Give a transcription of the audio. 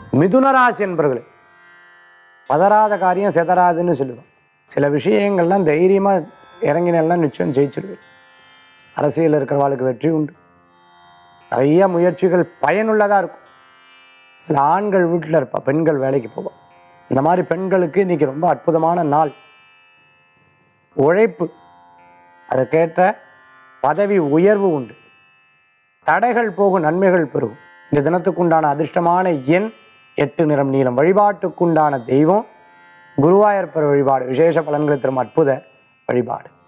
மிதுனராசி என்பர்களே பதறாத காரியம் செதறாதுன்னு சொல்லுவோம் சில விஷயங்கள்லாம் தைரியமாக இறங்கினெல்லாம் நிச்சயம் ஜெயிச்சிடுவேன் அரசியலில் இருக்கிறவாளுக்கு வெற்றி உண்டு நிறைய முயற்சிகள் பயனுள்ளதாக இருக்கும் சில ஆண்கள் வீட்டில் இருப்பா பெண்கள் வேலைக்கு போவா இந்த மாதிரி பெண்களுக்கு இன்னைக்கு ரொம்ப அற்புதமான நாள் உழைப்பு அதை கேட்ட பதவி உயர்வு உண்டு தடைகள் போகும் நன்மைகள் பெருகும் இந்த தினத்துக்குண்டான அதிர்ஷ்டமான எண் எட்டு நிறம் நீளம் வழிபாட்டுக்குண்டான தெய்வம் குருவாயூர்ப்பர் வழிபாடு விசேஷ பலன்களை தரும் அற்புத வழிபாடு